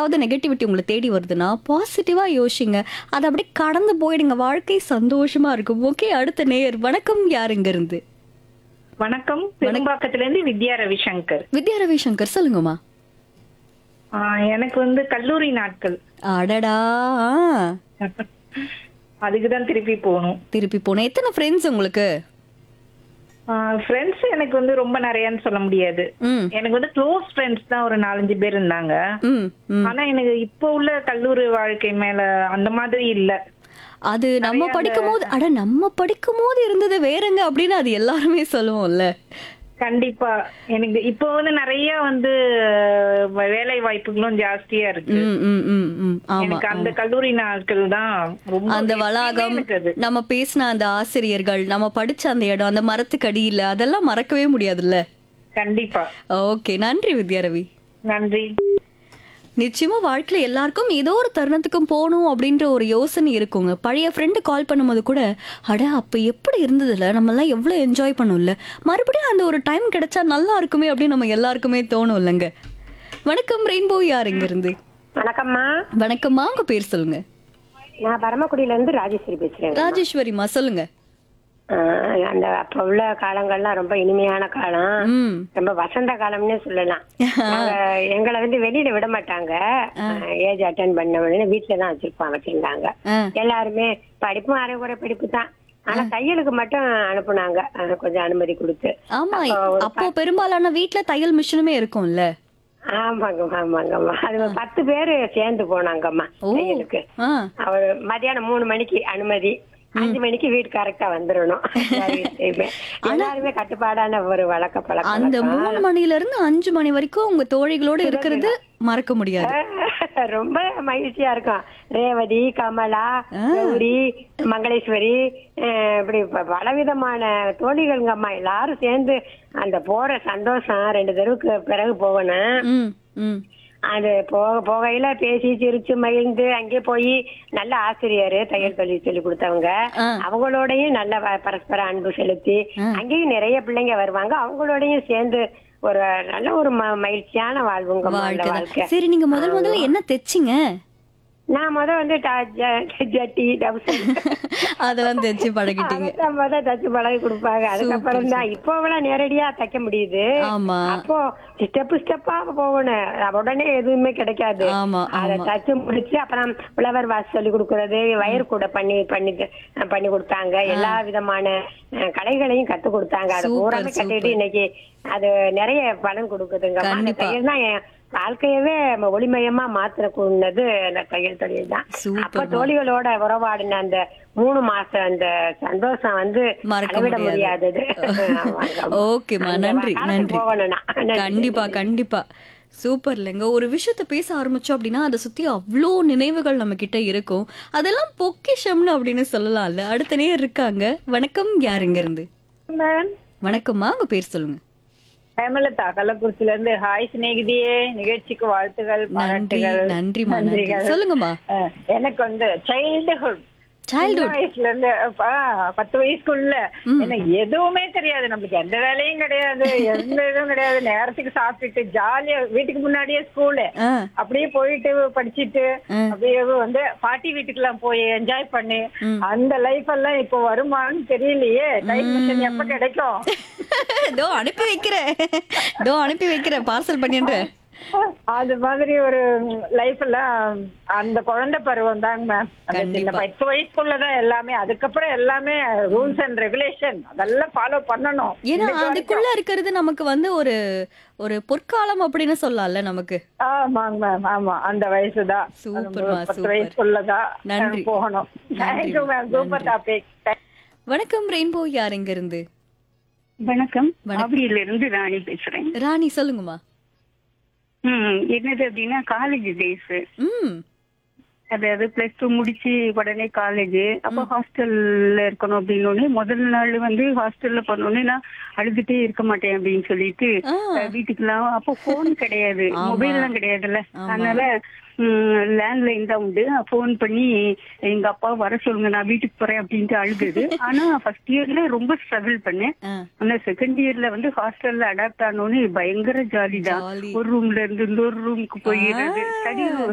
ஏதாவது நெகட்டிவிட்டி உங்களை தேடி வருதுன்னா பாசிட்டிவா யோசிங்க அதை அப்படியே கடந்து போயிடுங்க வாழ்க்கை சந்தோஷமா இருக்கும் ஓகே அடுத்த நேர் வணக்கம் யாருங்க இருந்து வணக்கம் பெரும்பாக்கத்துல இருந்து வித்யா ரவிசங்கர் வித்யா ரவிசங்கர் சொல்லுங்கம்மா ஆஹ் எனக்கு வந்து கல்லூரி நாட்கள் அடடா ஆ. அதுக்குதான் திருப்பி போகணும் திருப்பி போனேன் எத்தனை ஃப்ரெண்ட்ஸ் உங்களுக்கு ஃப்ரெண்ட்ஸ் எனக்கு வந்து ரொம்ப நிறையன்னு சொல்ல முடியாது ம் எனக்கு வந்து க்ளோஸ் ஃப்ரெண்ட்ஸ் தான் ஒரு நாலஞ்சு பேர் இருந்தாங்க ம் ம் ஆனா எனக்கு இப்போ உள்ள கல்லூரி வாழ்க்கை மேல அந்த மாதிரி இல்ல அது நம்ம படிக்கும் போது அட நம்ம படிக்கும் போது இருந்தது வேறங்க அப்படின்னு அது எல்லாருமே சொல்லுவோம்ல கண்டிப்பா எனக்கு இப்போ வந்து நிறைய வந்து வ- வேலை வாய்ப்புகளும் ஜாஸ்தியா இருக்கு ம் ம் ம் ம் ஆமா எனக்கு அந்த கல்லூரி நாட்கள் தான் ரொம்ப அந்த எப்பயுமே வளாகம் எனக்கு அது. நம்ம பேசின அந்த ஆசிரியர்கள் நம்ம படிச்ச அந்த இடம் அந்த மரத்துக்கு அடியில அதெல்லாம் மறக்கவே முடியாதுல்ல கண்டிப்பா ஓகே நன்றி வித்யாரவி நன்றி நிச்சயமா வாழ்க்கையில எல்லாருக்கும் ஏதோ ஒரு தருணத்துக்கும் போகணும் அப்படின்ற ஒரு யோசனை இருக்குங்க பழைய ஃப்ரெண்டு கால் பண்ணும்போது கூட அட அப்ப எப்படி இருந்ததுல நம்ம எல்லாம் எவ்வளவு என்ஜாய் பண்ணோம்ல மறுபடியும் அந்த ஒரு டைம் கிடைச்சா நல்லா இருக்குமே அப்படின்னு நம்ம எல்லாருக்குமே தோணும் இல்லைங்க வணக்கம் ரெயின்போ யார் இங்க இருந்து வணக்கம்மா வணக்கம்மா உங்க பேர் சொல்லுங்க நான் பரமக்குடியில இருந்து ராஜேஸ்வரி பேசுறேன் ராஜேஸ்வரிமா சொல்லுங்க ஆஹ் அந்த அப்ப உள்ள காலங்கள்லாம் ரொம்ப இனிமையான காலம் ம் ரொம்ப வசந்த காலம்னே சொல்லலாம் நாங்க எங்களை வந்து வெளியில விட மாட்டாங்க ஏஜ் அட்டன் பண்ண உடனே வீட்டுல தான் வச்சிருப்பாங்க வச்சிருந்தாங்க ஆ. எல்லாருமே படிப்பும் அரைகுறை படிப்பு தான் ஆனா தையலுக்கு மட்டும் அனுப்புனாங்க ஆஹ் கொஞ்சம் அனுமதி கொடுத்து ஆமா அப்போ ஒரு அப்போ பெரும்பாலான வீட்ல தையல் மிஷினுமே இருக்கும்ல ஆமாங்கம்மா ஆமாங்கம்மா அது ஒரு பத்து பேரு சேர்ந்து போனாங்கம்மா ஓ தையலுக்கு ஆ அவர் மத்தியானம் மூணு மணிக்கு அனுமதி அஞ்சு மணிக்கு வீடு கரெக்டா வந்துடணும் எல்லார் வீட்லயுமே. எல்லாருமே கட்டுப்பாடான ஒரு வழக்க பழக்கம் அந்த மூணு மணில இருந்து அஞ்சு மணி வரைக்கும் உங்க தோழிகளோட இருக்கிறது மறக்க முடியாது ரொம்ப மகிழ்ச்சியா இருக்கும் ரேவதி கமலா கௌரி மங்களேஸ்வரி அஹ் இப்படி ப- பலவிதமான தோழிகள்ங்க அம்மா எல்லாரும் சேர்ந்து அந்த போற சந்தோஷம் ரெண்டு தெருவுக்கு பிறகு போகணும் ம் ம் அது போக போகையில பேசி சிரிச்சு மகிழ்ந்து அங்கே போய் நல்ல ஆசிரியர் தையல் சொல்லி சொல்லி கொடுத்தவங்க ஆ. அவங்களோடயும் நல்ல வ- பரஸ்பர அன்பு செலுத்தி அங்கேயும் நிறைய பிள்ளைங்க வருவாங்க அவங்களோடயும் சேர்ந்து ஒரு நல்ல ஒரு ம- மகிழ்ச்சியான வாழ்வுங்க அந்த வாழ்க்கை வாழ்க்கை தான். சரி நீங்க முதல் முதல்ல என்ன தைச்சிங்க நான் முத வந்து ட- ஜ- ஜட்டி டவுசர் அதெல்லாம் தைச்சு பழகிட்டீங்க அதைத்தான் முத தச்சு பழகி கொடுப்பாங்க அதுக்கப்புறம் தான் இப்போ எல்லாம் நேரடியா தைக்க முடியுது ஆமா அப்போ ஸ்டெப் ஸ்டெப்பா போகணும் உடனே எதுவுமே கிடைக்காது ஆமா அதை ஆமா தச்சு முடிச்சு அப்புறம் புலவர் வாசி சொல்லி கொடுக்கறது வயர் கூட பண்ணி பண்ணி த- பண்ணி கொடுத்தாங்க எல்லா விதமான அஹ், கலைகளையும் கத்து கொடுத்தாங்க அது சூப்பர், பூராமே கத்துக்கிட்டு சூப்பர். இன்னைக்கு அது நிறைய பலன் கொடுக்குதுங்க அந்த கண்டிப்பா. தையல் தான் என் வாழ்க்கையவே ம- ஒளிமயமா மாத்திரக்கூடது அந்த தையல் தொழில் தான் சூப்பர்மா. அப்ப தோழிகளோட உறவாடின அந்த மூணு மாசம் அந்த சந்தோஷம் வந்து மறக்க அளவிட முடியாது. முடியாதது ஆமாங்க. ஓகேம்மா அந்த நன்றி காலத்துக்கு நன்றி போகணும்னா. நன்றி. கண்டிப்பா கண்டிப்பா சூப்பர் இல்லைங்க ஒரு விஷயத்த பேச ஆரம்பிச்சோம் அப்படின்னா அதை சுத்தி அவ்வளோ நினைவுகள் நம்ம கிட்ட இருக்கும் அதெல்லாம் பொக்கிஷம்னு அப்படின்னு சொல்லலாம்ல அடுத்த நேர் இருக்காங்க வணக்கம் யாருங்க இருந்து வணக்கம்மா உங்க பேர் சொல்லுங்க ஹேமலதா கள்ளக்குறிச்சில இருந்து ஹாய் சிநேகிதியே நிகழ்ச்சிக்கு வாழ்த்துகள் நன்றி பாராட்டுகள் நன்றிம்மா நன்றி நன்றிகள். சொல்லுங்கம்மா அஹ், எனக்கு வந்து சைல்டுஹுட் Childhood. வயசுல இருந்து அப்ப, பத்து வயசுக்குள்ள எனக்கு எதுவுமே தெரியாது நம்மளுக்கு எந்த வேலையும் கிடையாது எந்த இதுவும் கிடையாது நேரத்துக்கு சாப்பிட்டுட்டு ஜாலியா வீட்டுக்கு முன்னாடியே ஸ்கூலு ஆ அப்படியே போயிட்டு படிச்சிட்டு ம். அப்படியே வந்து பாட்டி வீட்டுக்கு எல்லாம் போய் என்ஜாய் பண்ணி அந்த லைஃப் எல்லாம் இப்ப வருமான்னு தெரியலையே டைம் மிஷின் எப்ப கிடைக்கும் இதோ அனுப்பி வைக்கிறேன் இதோ அனுப்பி வைக்கிறேன் பார்சல் பண்ணிடுறேன் அது மாதிரி ஒரு லைஃப் எல்லாம் அந்த குழந்தை பருவம் தாங்க மேம் அந்த சின்ன கண்டிப்பா. பத்து வயசுக்குள்ளதான் எல்லாமே அதுக்கப்புறம் எல்லாமே ரூல்ஸ் அண்ட் ரெகுலேஷன் அதெல்லாம் ஃபாலோ பண்ணணும் ஏன்னா இன்னைக்கு வரைக்கும். அதுக்குள்ள இருக்கிறது நமக்கு வந்து ஒரு ஒரு பொற்காலம் அப்படின்னு சொல்லலாம்ல நமக்கு ஆமாங்க மேம் ஆமா அந்த வயசுதான் சூப்பர்மா, பத்து சூப்பர். வயசுக்குள்ளதான் நன்றி. போகணும் நன்றி, தேங்க்யூ மேம் சூப்பர் நன்றி. டாபிக் வணக்கம் ரெயின்போ யார் இங்க இருந்து வணக்கம் வணக்கம். ஆவடியில இருந்து ராணி பேசுறேன் ராணி சொல்லுங்கம்மா ம் என்னது அப்படின்னா காலேஜ் டேஸ் ம் அதாவது பிளஸ் டூ முடிச்சு உடனே காலேஜ் அப்போ ஹாஸ்டல்ல இருக்கணும் அப்படின்னு முதல் நாள் வந்து ஹாஸ்டல்ல பண்ணோன்னே நான் அழுதுட்டே இருக்க மாட்டேன் அப்படின்னு சொல்லிட்டு ஆ. அஹ், வீட்டுக்கெல்லாம் அப்போ போன் கிடையாது ஆமா. மொபைல் எல்லாம் கிடையாதுல்ல ஆமா. அதனால லேண்ட்லைன் தான் உண்டு ஃபோன் பண்ணி எங்க அப்பா வர சொல்லுங்க நான் வீட்டுக்கு போறேன் அப்படின்ட்டு அழுகுது ஆனா ஃபர்ஸ்ட் இயர்ல ரொம்ப ஸ்ட்ரகிள் பண்ணேன் ஆ. ஆனா செகண்ட் இயர்ல வந்து ஹாஸ்டல்ல அடாப்ட் ஆனோன்னு பயங்கர ஜாலி தான் Jolly. ஒரு ரூம்ல இருந்து இன்னொரு ரூமுக்கு போயிடுறது ஆ. ஸ்டடி